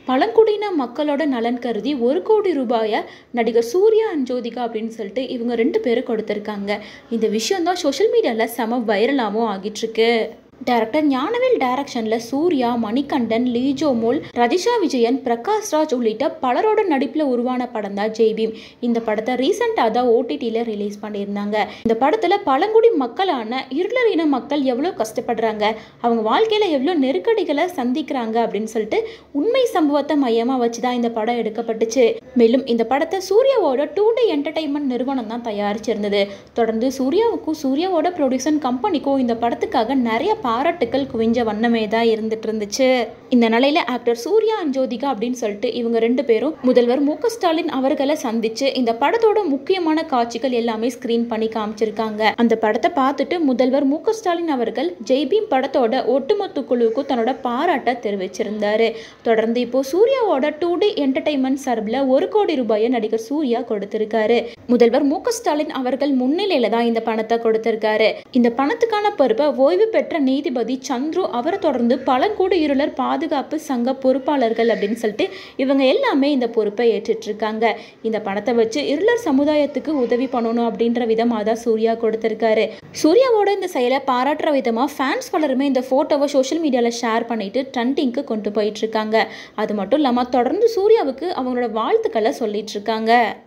பழங்குடியின மக்களோட நலன் கருதி ஒரு கோடி ரூபாயை நடிகர் சூர்யா அண்ட் ஜோதிகா அப்படின்னு சொல்லிட்டு இவங்க ரெண்டு பேரும் கொடுத்துருக்காங்க இந்த விஷயம் தான் சோஷியல் மீடியாவில் செம வைரலாகவும் ஆகிட்டுருக்கு டைரக்டர் ஞானவேல் டைரக்ஷனில் சூர்யா மணிகண்டன் லீஜோ மோல் ரஜிஷா விஜயன் பிரகாஷ் ராஜ் உள்ளிட்ட பலரோட நடிப்பில் உருவான படம் தான் ஜெய்பீம் இந்த படத்தை ரீசெண்டாக தான் ஓடிடியில் ரிலீஸ் பண்ணியிருந்தாங்க இந்த படத்தில் பழங்குடி மக்களான இருளர் இன மக்கள் எவ்வளோ கஷ்டப்படுறாங்க அவங்க வாழ்க்கையில் எவ்வளோ நெருக்கடிகளை சந்திக்கிறாங்க அப்படின்னு சொல்லிட்டு உண்மை சம்பவத்தை மையமாக வச்சு தான் இந்த படம் எடுக்கப்பட்டுச்சு மேலும் இந்த படத்தை சூர்யாவோட டூ டே என்டர்டைன்மெண்ட் நிறுவனம் தான் தயாரிச்சிருந்தது தொடர்ந்து சூர்யாவுக்கும் சூர்யாவோட ப்ரொடியூசன் கம்பெனிக்கும் இந்த படத்துக்காக நிறைய பாராட்டுக்கள் குவிஞ்ச வண்ணமே தான் இருந்துட்டு இருந்துச்சு இந்த நிலையில ஆக்டர் சூர்யா அண்ட் ஜோதிகா அப்படின்னு சொல்லிட்டு இவங்க ரெண்டு பேரும் முதல்வர் மு க ஸ்டாலின் அவர்களை சந்திச்சு இந்த படத்தோட முக்கியமான காட்சிகள் எல்லாமே ஸ்கிரீன் பண்ணி காமிச்சிருக்காங்க அந்த படத்தை பார்த்துட்டு முதல்வர் மு க ஸ்டாலின் அவர்கள் ஜெய்பீம் படத்தோட ஒட்டுமொத்த குழுவுக்கும் தன்னோட பாராட்டை தெரிவிச்சிருந்தாரு தொடர்ந்து இப்போ சூர்யாவோட டூ டே என்டர்டைன்மெண்ட் சார்பில் ஒரு கோடி ரூபாயை நடிகர் சூர்யா கொடுத்திருக்காரு முதல்வர் மு க ஸ்டாலின் அவர்கள் முன்னிலையில தான் இந்த பணத்தை கொடுத்திருக்காரு இந்த பணத்துக்கான பொறுப்பை ஓய்வு பெற்ற நீதிபதி சந்துரு அவரை தொடர்ந்து பழங்குடி இருளர் பாதுகாப்பு சங்க பொறுப்பாளர்கள் அப்படின்னு சொல்லிட்டு இவங்க எல்லாமே இந்த பொறுப்பை ஏற்றுட்டு இருக்காங்க இந்த பணத்தை வச்சு இருளர் சமுதாயத்துக்கு உதவி பண்ணணும் அப்படின்ற விதமாக தான் சூர்யா கொடுத்திருக்காரு சூர்யாவோட இந்த செயலை பாராட்டுற விதமாக ஃபேன்ஸ் பலருமே இந்த ஃபோட்டோவை சோஷியல் மீடியாவில் ஷேர் பண்ணிட்டு ட்ரெண்டிங்க்கு கொண்டு போயிட்டு இருக்காங்க அது மட்டும் இல்லாமல் தொடர்ந்து சூர்யாவுக்கு அவங்களோட வாழ்த்துக்களை சொல்லிட்டு இருக்காங்க